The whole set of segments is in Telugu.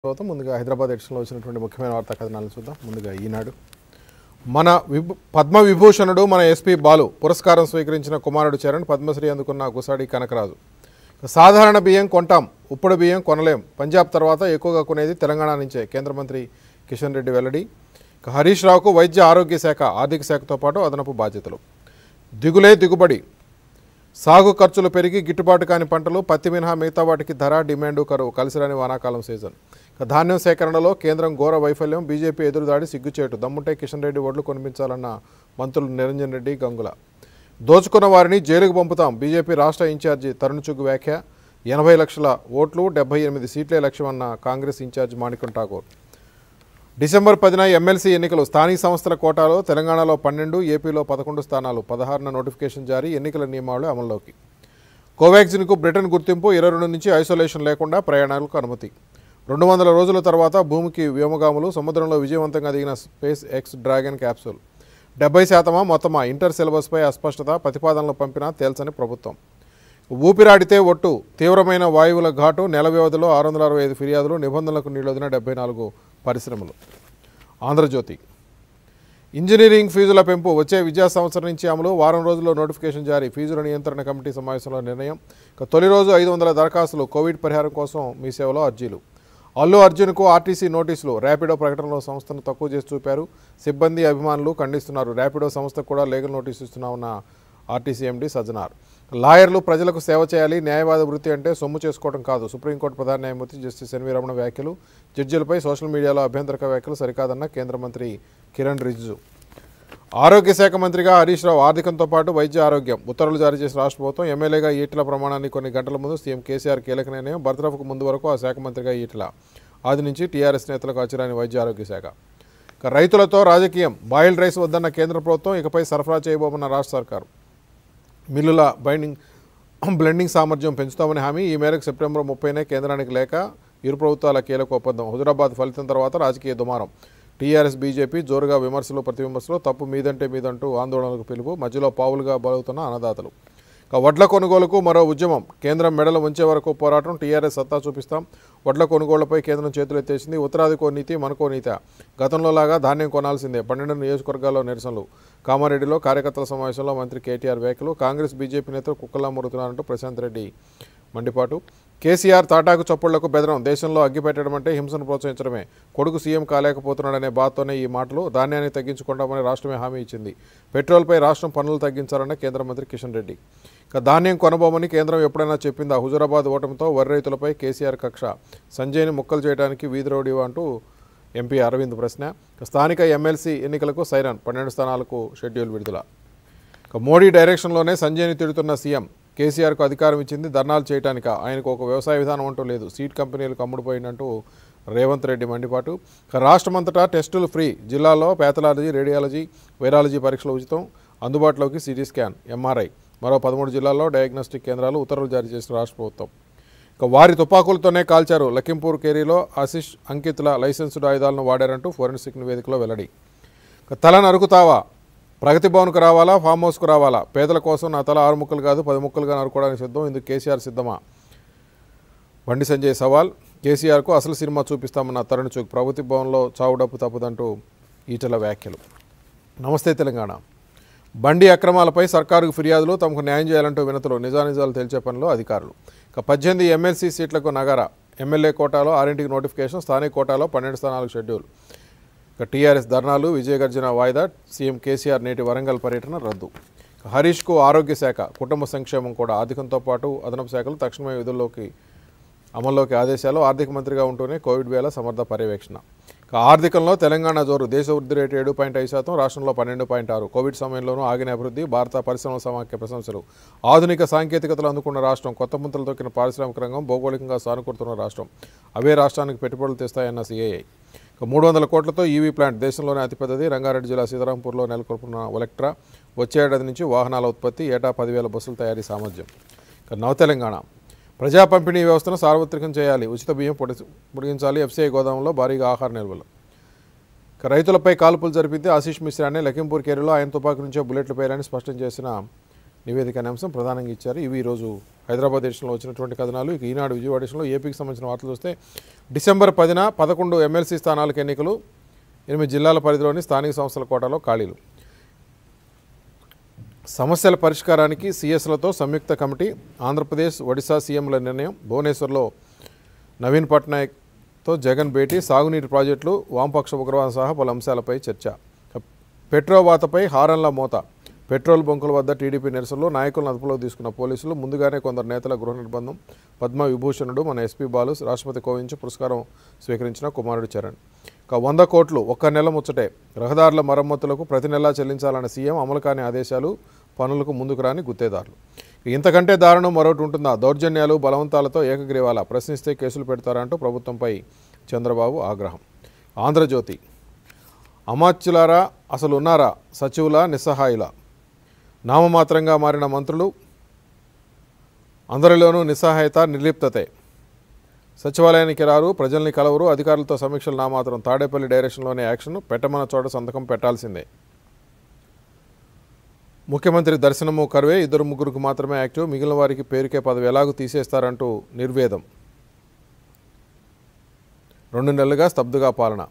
తర్వాత ముందుగా హైదరాబాద్ ఎడిషన్లో వచ్చినటువంటి ముఖ్యమైన వార్తా కథనాలను చూద్దాం ముందుగా ఈనాడు మన విభూ పద్మ విభూషణుడు మన ఎస్పీ బాలు పురస్కారం స్వీకరించిన కుమారుడు చరణ్ పద్మశ్రీ అందుకున్న గుసాడి కనకరాజు సాధారణ బియ్యం కొంటాం ఉప్పుడు బియ్యం కొనలేం పంజాబ్ తర్వాత ఎక్కువగా కొనేది తెలంగాణ నుంచే కేంద్ర మంత్రి కిషన్ రెడ్డి వెల్లడి ఇక హరీష్ రావుకు వైద్య ఆరోగ్య శాఖ ఆర్థిక శాఖతో పాటు అదనపు బాధ్యతలు దిగులే దిగుబడి సాగు ఖర్చులు పెరిగి గిట్టుబాటు కాని పంటలు పత్తి మినహా మిగతా వాటికి ధర డిమాండు కరువు కలిసిరాని వానాకాలం సీజన్ ఇక ధాన్యం సేకరణలో కేంద్రం ఘోర వైఫల్యం బీజేపీ ఎదురుదాడి సిగ్గుచేటు దమ్ముంటే కిషన్ రెడ్డి ఒడ్లు కొనిపించాలన్న మంత్రులు నిరంజన్ రెడ్డి గంగుల దోచుకున్న వారిని జైలుకు పంపుతాం బీజేపీ రాష్ట్ర ఇన్ఛార్జి తరుణ్ చుగ్ వ్యాఖ్య ఎనభై లక్షల ఓట్లు డెబ్బై ఎనిమిది సీట్లే లక్ష్యమన్న కాంగ్రెస్ ఇన్ఛార్జ్ మాణికం ఠాకూర్ డిసెంబర్ పదిన ఎమ్మెల్సీ ఎన్నికలు స్థానిక సంస్థల కోటాలో తెలంగాణలో పన్నెండు ఏపీలో పదకొండు స్థానాలు పదహారున నోటిఫికేషన్ జారీ ఎన్నికల నియమావళి అమల్లోకి కోవాక్సిన్కు బ్రిటన్ గుర్తింపు ఇరవై రెండు నుంచి ఐసోలేషన్ లేకుండా ప్రయాణాలకు అనుమతి రెండు వందల రోజుల తర్వాత భూమికి వ్యోమగాములు సముద్రంలో విజయవంతంగా దిగిన స్పేస్ ఎక్స్ డ్రాగన్ క్యాప్సూల్ డెబ్బై శాతమా మొత్తమా ఇంటర్ సిలబస్పై అస్పష్టత ప్రతిపాదనలు పంపినా తేల్చని ప్రభుత్వం ఊపిరాడితే ఒట్టు తీవ్రమైన వాయువుల ఘాటు నెల వ్యవధిలో ఆరు వందల అరవై ఐదు ఫిర్యాదులు నిబంధనలకు నీళ్ళొదిన డెబ్బై నాలుగు పరిశ్రమలు ఆంధ్రజ్యోతి ఇంజనీరింగ్ ఫీజుల పెంపు వచ్చే విద్యా సంవత్సరం నుంచి అమలు వారం రోజుల్లో నోటిఫికేషన్ జారీ ఫీజుల నియంత్రణ కమిటీ సమావేశంలో నిర్ణయం ఇక తొలి రోజు ఐదు వందల దరఖాస్తులు కోవిడ్ పరిహారం కోసం మీ సేవలో అర్జీలు అల్లు అర్జున్కు ఆర్టీసీ నోటీసులు ర్యాపిడో ప్రకటనలో సంస్థను తక్కువ చేసి చూపారు సిబ్బంది అభిమానులు ఖండిస్తున్నారు ర్యాపిడో సంస్థకు కూడా లీగల్ నోటీసు ఇస్తున్నామన్న ఆర్టీసీ ఎండీ సజ్జనార్ లాయర్లు ప్రజలకు సేవ చేయాలి న్యాయవాద వృత్తి అంటే సొమ్ము చేసుకోవడం కాదు సుప్రీంకోర్టు ప్రధాన న్యాయమూర్తి జస్టిస్ ఎన్వి రమణ వ్యాఖ్యలు జడ్జీలపై సోషల్ మీడియాలో అభ్యంతరక వ్యాఖ్యలు సరికాదన్న కేంద్ర మంత్రి కిరణ్ రిజిజు ఆరోగ్య శాఖ మంత్రిగా హరీష్ రావు ఆర్థికంతో పాటు వైద్య ఆరోగ్యం ఉత్తర్వులు జారీ చేసిన రాష్ట్ర ప్రభుత్వం ఎమ్మెల్యేగా ఈటల ప్రమాణాన్ని కొన్ని గంటల ముందు సీఎం కేసీఆర్ కీలక నిర్ణయం బర్తరఫ్కు ముందు వరకు ఆ శాఖ మంత్రిగా ఈటల ఆది నుంచి టీఆర్ఎస్ నేతలకు అచిరాని వైద్య ఆరోగ్య శాఖ ఇక రైతులతో రాజకీయం బాయిల్డ్ రైస్ వద్దన్న కేంద్ర ప్రభుత్వం ఇకపై సరఫరా చేయబోమన్న రాష్ట్ర సర్కారు మిల్లుల బైండింగ్ బ్లెండింగ్ సామర్థ్యం పెంచుతామని హామీ ఈ మేరకు సెప్టెంబర్ ముప్పైనే కేంద్రానికి లేక ఇరు ప్రభుత్వాల కీలక ఒప్పందం హుజురాబాద్ ఫలితం తర్వాత రాజకీయ దుమారం టీఆర్ఎస్ బీజేపీ జోరుగా విమర్శలు ప్రతి విమర్శలు తప్పు మీదంటే మీదంటూ ఆందోళనలకు పిలుపు మధ్యలో పావులుగా బలుగుతున్న అన్నదాతలు ఇక వడ్ల కొనుగోలుకు మరో ఉద్యమం కేంద్రం మెడలు ఉంచే వరకు పోరాటం టీఆర్ఎస్ సత్తా చూపిస్తాం వడ్ల కొనుగోళ్లపై కేంద్రం చేతులెత్తేసింది ఉత్తరాదికో నీతి మనకో నీతి గతంలో లాగా ధాన్యం కొనాల్సిందే పన్నెండు నియోజకవర్గాల్లో నిరసనలు కామారెడ్డిలో కార్యకర్తల సమావేశంలో మంత్రి కేటీఆర్ వ్యాఖ్యలు కాంగ్రెస్ బీజేపీ నేతలు కుక్కలా మురుగుతున్నారంటూ ప్రశాంత్ రెడ్డి మండిపాటు కేసీఆర్ తాటాకు చప్పుళ్లకు బెదరం దేశంలో అగ్గి పెట్టడం అంటే హింసను ప్రోత్సహించడమే కొడుకు సీఎం కాలేకపోతున్నాడనే బాధతోనే ఈ మాటలు ధాన్యాన్ని తగ్గించుకుంటామని రాష్ట్రమే హామీ ఇచ్చింది పెట్రోల్పై రాష్ట్రం పన్నులు తగ్గించాలన్న కేంద్ర మంత్రి కిషన్ రెడ్డి ఇక ధాన్యం కొనబోమని కేంద్రం ఎప్పుడైనా చెప్పిందా హుజురాబాద్ ఓటమితో వరి రైతులపై కేసీఆర్ కక్ష సంజయ్ని ముక్కలు చేయడానికి వీధి రోడ్డు అంటూ ఎంపీ అరవింద్ ప్రశ్న ఇక స్థానిక ఎమ్మెల్సీ ఎన్నికలకు సైరన్ పన్నెండు స్థానాలకు షెడ్యూల్ విడుదల ఇక మోడీ డైరెక్షన్లోనే సంజయ్ని తిడుతున్న సీఎం కేసీఆర్కు అధికారం ఇచ్చింది ధర్నాలు చేయటానిక ఆయనకు ఒక వ్యవసాయ విధానం అంటూ లేదు సీట్ కంపెనీలకు అమ్ముడుపోయినట్టు రేవంత్ రెడ్డి మండిపాటు ఇక రాష్ట్రమంతటా టెస్టులు ఫ్రీ జిల్లాలో ప్యాథలాలజీ రేడియాలజీ వైరాలజీ పరీక్షలు ఉచితం అందుబాటులోకి సిటీ స్కాన్ ఎంఆర్ఐ మరో పదమూడు జిల్లాల్లో డయాగ్నోస్టిక్ కేంద్రాలు ఉత్తర్వులు జారీ చేసిన రాష్ట్ర ప్రభుత్వం ఇక వారి తుపాకులతోనే కాల్చారు లఖింపూర్ కేరీలో ఆశిష్ అంకిత్ల లైసెన్స్డ్ ఆయుధాలను వాడారంటూ ఫోరెన్సిక్ నివేదికలో వెల్లడి ఇక తల నరుకుతావా ప్రగతి భవన్కు రావాలా ఫామ్ హౌస్కు రావాలా పేదల కోసం నా తల ఆరు ముక్కలు కాదు పది ముక్కలుగా నరుకోవడానికి సిద్ధం ఇందుకు కేసీఆర్ సిద్ధమా బండి సంజయ్ సవాల్ కేసీఆర్కు అసలు సినిమా చూపిస్తామన్న తరుణ్ చూక్ ప్రభుత్వ భవన్లో చావుడప్పు తప్పదంటూ ఈటల వ్యాఖ్యలు నమస్తే తెలంగాణ బండి అక్రమాలపై సర్కారుకు ఫిర్యాదులు తమకు న్యాయం చేయాలంటూ వినతులు నిజానిజాలు తేల్చే పనిలో అధికారులు ఇక పద్దెనిమిది ఎమ్మెల్సీ సీట్లకు నగర ఎమ్మెల్యే కోటాలో ఆరింటికి నోటిఫికేషన్ స్థానిక కోటాలో పన్నెండు స్థానాలకు షెడ్యూల్ ఇక టీఆర్ఎస్ ధర్నాలు విజయగర్జన వాయిదా సీఎం కేసీఆర్ నేటి వరంగల్ పర్యటన రద్దు ఇక హరీష్కు ఆరోగ్య శాఖ కుటుంబ సంక్షేమం కూడా ఆర్థికంతో పాటు అదనపు శాఖలు తక్షణమే విధుల్లోకి అమల్లోకి ఆదేశాలు ఆర్థిక మంత్రిగా ఉంటూనే కోవిడ్ వేళ సమర్థ పర్యవేక్షణ ఇక ఆర్థికంలో తెలంగాణ జోరు దేశ వృద్ధి రేటు ఏడు పాయింట్ ఐదు శాతం రాష్ట్రంలో పన్నెండు పాయింట్ ఆరు కోవిడ్ సమయంలోనూ ఆగిన అభివృద్ధి భారత పరిశ్రమల సమాఖ్య ప్రశంసలు ఆధునిక సాంకేతికతలు అందుకున్న రాష్ట్రం కొత్త ముంతలు తొక్కిన పారిశ్రామిక రంగం భౌగోళికంగా సానుకూరుతున్న రాష్ట్రం అవే రాష్ట్రానికి పెట్టుబడులు తెస్తాయన్న సిఐఐ ఇక మూడు వందల కోట్లతో ఈవీ ప్లాంట్ దేశంలోనే అతిపెద్దది రంగారెడ్డి జిల్లా సీతారాంపూర్లో నెలకొల్పున్న ఒలెక్ట్రా వచ్చే ఏడాది నుంచి వాహనాల ఉత్పత్తి ఏటా పదివేల బస్సుల తయారీ సామర్థ్యం ఇక నవ తెలంగాణ ప్రజా పంపిణీ వ్యవస్థను సార్వత్రికం చేయాలి ఉచిత బియ్యం పొడి పొడిగించాలి ఎఫ్సీఐ గోదాంలో భారీగా ఆహార నిల్వలు ఇక రైతులపై కాల్పులు జరిపితే ఆశీష్ మిశ్రానే లఖింపూర్ కేరీలో ఆయన తుపాకి నుంచే బుల్లెట్లు పేరని స్పష్టం చేసిన నివేదిక అనే అంశం ప్రధానంగా ఇచ్చారు ఇవి ఈరోజు హైదరాబాద్ ఎడిషన్లో వచ్చినటువంటి కథనాలు ఇక ఈనాడు విజయవాడ ఎడిషన్లో ఏపీకి సంబంధించిన వార్తలు చూస్తే డిసెంబర్ పదిన పదకొండు ఎమ్మెల్సీ స్థానాలకు ఎన్నికలు ఎనిమిది జిల్లాల పరిధిలోని స్థానిక సంస్థల కోటాలో ఖాళీలు సమస్యల పరిష్కారానికి సీఎస్లతో సంయుక్త కమిటీ ఆంధ్రప్రదేశ్ ఒడిశా సీఎంల నిర్ణయం భువనేశ్వర్లో నవీన్ పట్నాయక్తో జగన్ భేటీ సాగునీటి ప్రాజెక్టులు వామపక్ష ఉగ్రవాదం సహా పలు అంశాలపై చర్చ పెట్రోవాతపై హారన్ల మోత పెట్రోల్ బంకుల వద్ద టీడీపీ నిరసనలో నాయకులను అదుపులోకి తీసుకున్న పోలీసులు ముందుగానే కొందరు నేతల గృహ నిర్బంధం పద్మ విభూషణుడు మన ఎస్పీ బాలు రాష్ట్రపతి కోవించి పురస్కారం స్వీకరించిన కుమారుడు చరణ్ ఇక వంద కోట్లు ఒక్క నెల ముచ్చటే రహదారుల మరమ్మతులకు ప్రతి నెలా చెల్లించాలన్న సీఎం అమలు కాని ఆదేశాలు పనులకు ముందుకు రాని గుత్తేదారులు ఇంతకంటే దారుణం మరొకటి ఉంటుందా దౌర్జన్యాలు బలవంతాలతో ఏకగ్రీవాల ప్రశ్నిస్తే కేసులు పెడతారంటూ ప్రభుత్వంపై చంద్రబాబు ఆగ్రహం ఆంధ్రజ్యోతి అమాత్యులారా అసలు ఉన్నారా సచివుల నిస్సహాయుల నామమాత్రంగా మారిన మంత్రులు అందరిలోనూ నిస్సహాయత నిర్లిప్తతే సచివాలయానికి రారు ప్రజల్ని కలవరు అధికారులతో సమీక్షలు నామాత్రం తాడేపల్లి డైరెక్షన్లోనే యాక్షన్ పెట్టమన్న చోట సంతకం పెట్టాల్సిందే ముఖ్యమంత్రి దర్శనము కరువే ఇద్దరు ముగ్గురికి మాత్రమే యాక్టివ్ మిగిలిన వారికి పేరుకే పదవి ఎలాగూ తీసేస్తారంటూ నిర్వేదం రెండు నెలలుగా స్తబ్దుగా పాలన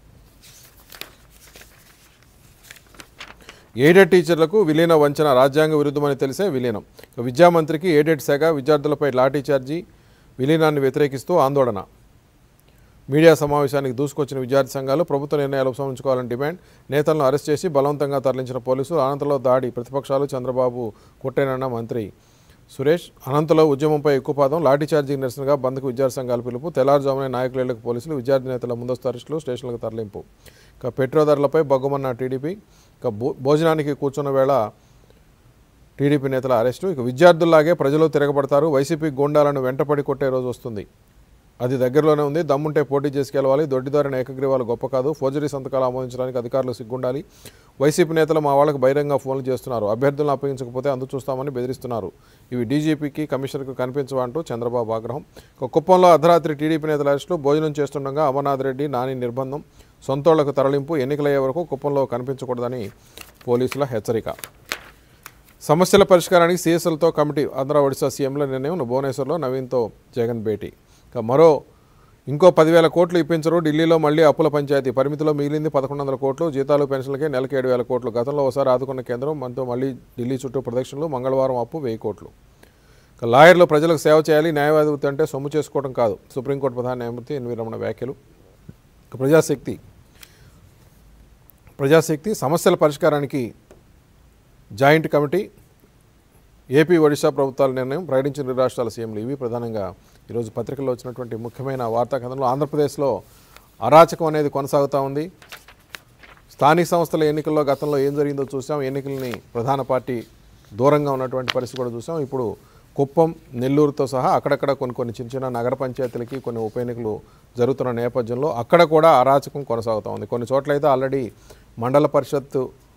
ఎయిడెడ్ టీచర్లకు విలీన వంచన రాజ్యాంగ విరుద్ధమని తెలిసే విలీనం ఇక విద్యామంత్రికి ఎయిడెడ్ శాఖ విద్యార్థులపై లాఠీ చార్జీ విలీనాన్ని వ్యతిరేకిస్తూ ఆందోళన మీడియా సమావేశానికి దూసుకొచ్చిన విద్యార్థి సంఘాలు ప్రభుత్వ నిర్ణయాలు ఉపసంహరించుకోవాలని డిమాండ్ నేతలను అరెస్ట్ చేసి బలవంతంగా తరలించిన పోలీసులు అనంతలో దాడి ప్రతిపక్షాలు చంద్రబాబు కొట్టేనన్న మంత్రి సురేష్ అనంతలో ఉద్యమంపై ఎక్కుపాదం లాఠీచార్జీ నిరసనగా బంద్కు విద్యార్థి సంఘాల పిలుపు తెల్లారుజామునే నాయకులకు పోలీసులు విద్యార్థి నేతల ముందస్తు అరెస్టులు స్టేషన్లకు తరలింపు ఇక పెట్రో ధరలపై బొగ్గమన్న టీడీపీ ఇక భో- భోజనానికి కూర్చున్న వేళ టీడీపీ నేతల అరెస్టు ఇక విద్యార్థుల్లాగే ప్రజలు తిరగబడతారు వైసీపీ గూండాలను వెంటపడి కొట్టే రోజు వస్తుంది అది దగ్గరలోనే ఉంది దమ్ముంటే పోటీ చేసుకెళ్ళవాలి దొడ్డిదారిన ఏకగ్రీవాలు గొప్ప కాదు ఫోర్జరీ సంతకాలు ఆమోదించడానికి అధికారులు సిగ్గుండాలి వైసీపీ నేతలు మా వాళ్ళకి బహిరంగ ఫోన్లు చేస్తున్నారు అభ్యర్థులను అప్పగించకపోతే అందు చూస్తామని బెదిరిస్తున్నారు ఇవి డీజీపీకి కమిషనర్కు కనిపించవా అంటూ చంద్రబాబు ఆగ్రహం ఇక కుప్పంలో అర్ధరాత్రి టీడీపీ నేతల అరెస్టులు భోజనం చేస్తుండగా అమర్నాథ్ రెడ్డి నాని నిర్బంధం సొంతోళ్లకు తరలింపు ఎన్నికలయ్యే వరకు కుప్పంలో కనిపించకూడదని పోలీసుల హెచ్చరిక సమస్యల పరిష్కారానికి సీఎస్ఎల్తో కమిటీ ఆంధ్ర ఒడిశా సీఎంల నిర్ణయం భువనేశ్వర్లో నవీన్తో జగన్ భేటీ ఇక మరో ఇంకో పదివేల కోట్లు ఇప్పించరు ఢిల్లీలో మళ్ళీ అప్పుల పంచాయతీ పరిమితిలో మిగిలింది పదకొండు వందల కోట్లు జీతాలు పెన్షన్లకే నెలకు ఏడు వేల కోట్లు గతంలో ఒకసారి ఆదుకున్న కేంద్రం మనతో మళ్ళీ ఢిల్లీ చుట్టూ ప్రదక్షిణలు మంగళవారం అప్పు వెయ్యి కోట్లు ఇక లాయర్లు ప్రజలకు సేవ చేయాలి న్యాయవాది వృత్తి అంటే సొమ్ము చేసుకోవడం కాదు సుప్రీంకోర్టు ప్రధాన న్యాయమూర్తి ఎన్వి రమణ వ్యాఖ్యలు ఇక ప్రజాశక్తి ప్రజాశక్తి సమస్యల పరిష్కారానికి జాయింట్ కమిటీ ఏపీ ఒడిశా ప్రభుత్వాల నిర్ణయం ప్రకటించిన ఇరు రాష్ట్రాల సీఎంలు ఇవి ప్రధానంగా ఈరోజు పత్రికల్లో వచ్చినటువంటి ముఖ్యమైన వార్తా కథనంలో ఆంధ్రప్రదేశ్లో అరాచకం అనేది కొనసాగుతూ ఉంది స్థానిక సంస్థల ఎన్నికల్లో గతంలో ఏం జరిగిందో చూసాం ఎన్నికల్ని ప్రధాన పార్టీ దూరంగా ఉన్నటువంటి పరిస్థితి కూడా చూసాం ఇప్పుడు కుప్పం నెల్లూరుతో సహా అక్కడక్కడ కొన్ని కొన్ని చిన్న చిన్న నగర పంచాయతీలకి కొన్ని ఉప ఎన్నికలు జరుగుతున్న నేపథ్యంలో అక్కడ కూడా అరాచకం కొనసాగుతూ ఉంది కొన్ని చోట్ల అయితే ఆల్రెడీ మండల పరిషత్